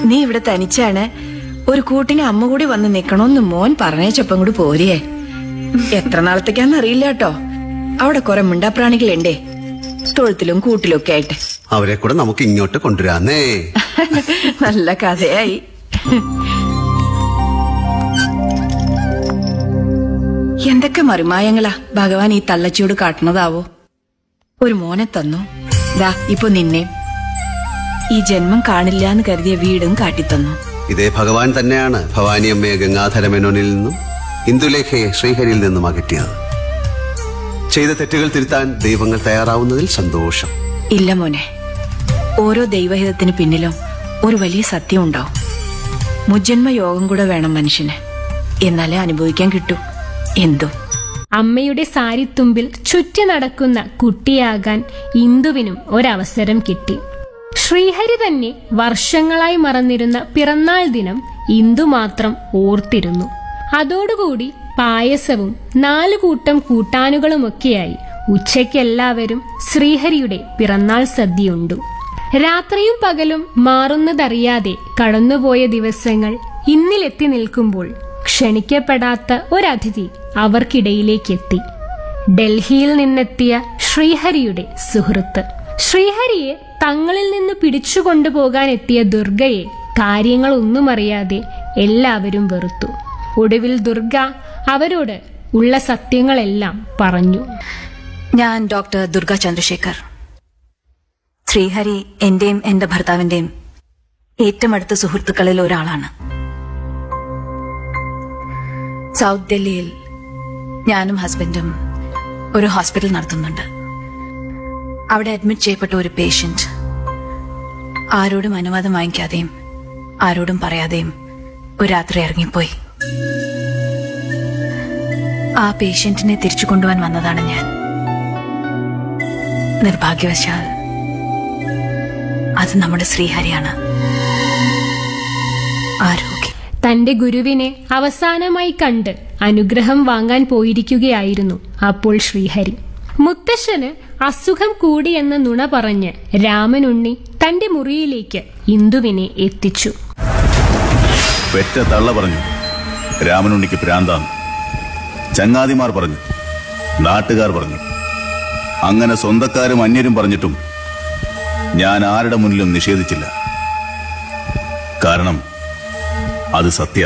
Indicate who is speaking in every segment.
Speaker 1: നീ ഇവിടെ തനിച്ചാണ് ഒരു കൂട്ടിന് അമ്മ കൂടി വന്ന് നിക്കണോന്ന് മോൻ പറഞ്ഞേച്ചപ്പം കൂടി പോരിയേ എത്ര നാളത്തേക്കാന്ന് അറിയില്ല കേട്ടോ അവിടെ കുറെ മിണ്ടാപ്രാണികളുണ്ടേ തൊഴുത്തിലും കൂട്ടിലും ഒക്കെ ആയിട്ട്
Speaker 2: അവരെ കൂടെ നമുക്ക് ഇങ്ങോട്ട് കൊണ്ടുവരാന്നേ
Speaker 1: നല്ല കഥയായി എന്തൊക്കെ മറിമായങ്ങളാ ഭഗവാൻ ഈ തള്ളച്ചിയോട് കാട്ടണതാവോ ഒരു മോനെ തന്നു ദാ ഇപ്പൊ നിന്നെ ഈ ജന്മം കാണില്ല എന്ന് കരുതിയ വീടും കാട്ടിത്തന്നു
Speaker 2: ഇതേ ഭഗവാൻ തന്നെയാണ് ഭവാനിയമ്മയെ ഗംഗാധരമേനോനിൽ നിന്നും ഇന്ദുലേഖയെ ശ്രീഹരിയിൽ നിന്നും അകറ്റിയത് ചെയ്ത തെറ്റുകൾ തിരുത്താൻ ദൈവങ്ങൾ തയ്യാറാവുന്നതിൽ സന്തോഷം
Speaker 1: ഇല്ല മോനെ ഓരോ ദൈവഹിതത്തിന് പിന്നിലും ഒരു വലിയ സത്യം ഉണ്ടാവും മുജ്ജന്മ യോഗം കൂടെ വേണം മനുഷ്യന് എന്നാലേ അനുഭവിക്കാൻ കിട്ടൂ എന്തും
Speaker 3: അമ്മയുടെ സാരിത്തുമ്പിൽ ചുറ്റി നടക്കുന്ന കുട്ടിയാകാൻ ഇന്ദുവിനും ഒരവസരം കിട്ടി ശ്രീഹരി തന്നെ വർഷങ്ങളായി മറന്നിരുന്ന പിറന്നാൾ ദിനം ഇന്ദു മാത്രം ഓർത്തിരുന്നു അതോടുകൂടി പായസവും നാലു കൂട്ടം കൂട്ടാനുകളുമൊക്കെയായി ഉച്ചയ്ക്കെല്ലാവരും ശ്രീഹരിയുടെ പിറന്നാൾ സദ്യയുണ്ടു രാത്രിയും പകലും മാറുന്നതറിയാതെ കടന്നുപോയ ദിവസങ്ങൾ ഇന്നിലെത്തി നിൽക്കുമ്പോൾ ക്ഷണിക്കപ്പെടാത്ത ഒരതിഥി അവർക്കിടയിലേക്കെത്തി ഡൽഹിയിൽ നിന്നെത്തിയ ശ്രീഹരിയുടെ സുഹൃത്ത് ശ്രീഹരിയെ തങ്ങളിൽ നിന്ന് പിടിച്ചുകൊണ്ടുപോകാൻ എത്തിയ ദുർഗയെ കാര്യങ്ങളൊന്നും അറിയാതെ എല്ലാവരും വെറുത്തു ഒടുവിൽ ദുർഗ അവരോട് ഉള്ള സത്യങ്ങളെല്ലാം പറഞ്ഞു
Speaker 4: ഞാൻ ഡോക്ടർ ദുർഗ ചന്ദ്രശേഖർ ശ്രീഹരി എന്റെയും എന്റെ ഭർത്താവിന്റെയും ഏറ്റവും അടുത്ത സുഹൃത്തുക്കളിൽ ഒരാളാണ് സൗത്ത് ഡൽഹിയിൽ ഞാനും ഹസ്ബൻഡും ഒരു ഹോസ്പിറ്റൽ നടത്തുന്നുണ്ട് അവിടെ അഡ്മിറ്റ് ചെയ്യപ്പെട്ട ഒരു പേഷ്യന്റ് ആരോടും അനുവാദം വാങ്ങിക്കാതെയും ആരോടും പറയാതെയും ഒരു രാത്രി ഇറങ്ങിപ്പോയി ആ പേഷ്യന്റിനെ തിരിച്ചു കൊണ്ടുപോകാൻ വന്നതാണ് ഞാൻ നിർഭാഗ്യവശാൽ അത് നമ്മുടെ ശ്രീഹരിയാണ് ആരോഗ്യം
Speaker 3: തന്റെ ഗുരുവിനെ അവസാനമായി കണ്ട് അനുഗ്രഹം വാങ്ങാൻ പോയിരിക്കുകയായിരുന്നു അപ്പോൾ ശ്രീഹരി മുത്തശ്ശന് അസുഖം കൂടിയെന്ന നുണ പറഞ്ഞ് രാമനുണ്ണി തന്റെ മുറിയിലേക്ക് ഇന്ദുവിനെ എത്തിച്ചു
Speaker 5: പെറ്റ തള്ള പറഞ്ഞു രാമനുണ്ണിക്ക് ഭ്രാന്താന്ന് ചങ്ങാതിമാർ പറഞ്ഞു നാട്ടുകാർ പറഞ്ഞു അങ്ങനെ സ്വന്തക്കാരും അന്യരും പറഞ്ഞിട്ടും ഞാൻ ആരുടെ മുന്നിലും നിഷേധിച്ചില്ല കാരണം അത് സത്യ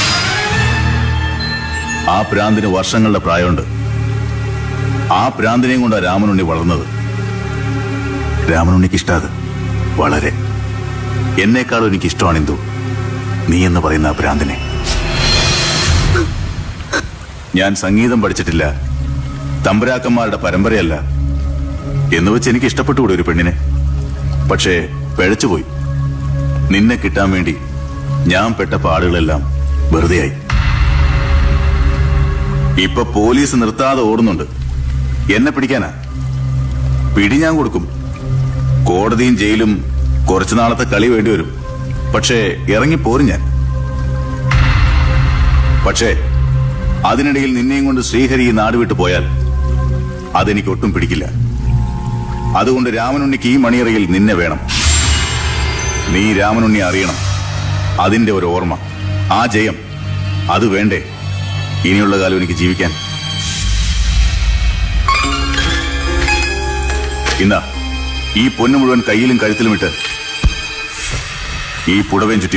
Speaker 5: ആ ഭ്രാന്തിന് വർഷങ്ങളുടെ പ്രായമുണ്ട് ആ ഭ്രാന്തിനെയും കൊണ്ടാണ് രാമനുണ്ണി വളർന്നത് രാമനുണ്ണിക്ക് ഇഷ്ടാത് വളരെ എന്നേക്കാളും എനിക്ക് ഇഷ്ടമാണ് എന്തു നീ എന്ന് പറയുന്ന ആ ഭ്രാന്തിനെ ഞാൻ സംഗീതം പഠിച്ചിട്ടില്ല തമ്പുരാക്കന്മാരുടെ പരമ്പരയല്ല എന്ന് വെച്ച് എനിക്ക് ഇഷ്ടപ്പെട്ടുകൂടെ ഒരു പെണ്ണിനെ പക്ഷേ പിഴച്ചുപോയി നിന്നെ കിട്ടാൻ വേണ്ടി ഞാൻ പെട്ട പാടുകളെല്ലാം വെറുതെയായി ഇപ്പൊ പോലീസ് നിർത്താതെ ഓടുന്നുണ്ട് എന്നെ പിടിക്കാനാ പിടി ഞാൻ കൊടുക്കും കോടതിയും ജയിലും കുറച്ചു നാളത്തെ കളി വേണ്ടി വരും പക്ഷേ ഇറങ്ങിപ്പോരും ഞാൻ പക്ഷേ അതിനിടയിൽ നിന്നെയും കൊണ്ട് ശ്രീഹരി ഈ നാട് വിട്ടു പോയാൽ അതെനിക്ക് ഒട്ടും പിടിക്കില്ല അതുകൊണ്ട് രാമനുണ്ണിക്ക് ഈ മണിയറയിൽ നിന്നെ വേണം നീ രാമനുണ്ണി അറിയണം അതിന്റെ ഒരു ഓർമ്മ ആ ജയം അത് വേണ്ടേ ഇനിയുള്ള കാലം എനിക്ക് ജീവിക്കാൻ ഇന്നാ ഈ പൊന്നു മുഴുവൻ കയ്യിലും കഴുത്തിലും ഇട്ട് ഈ പുടവയും ചുറ്റി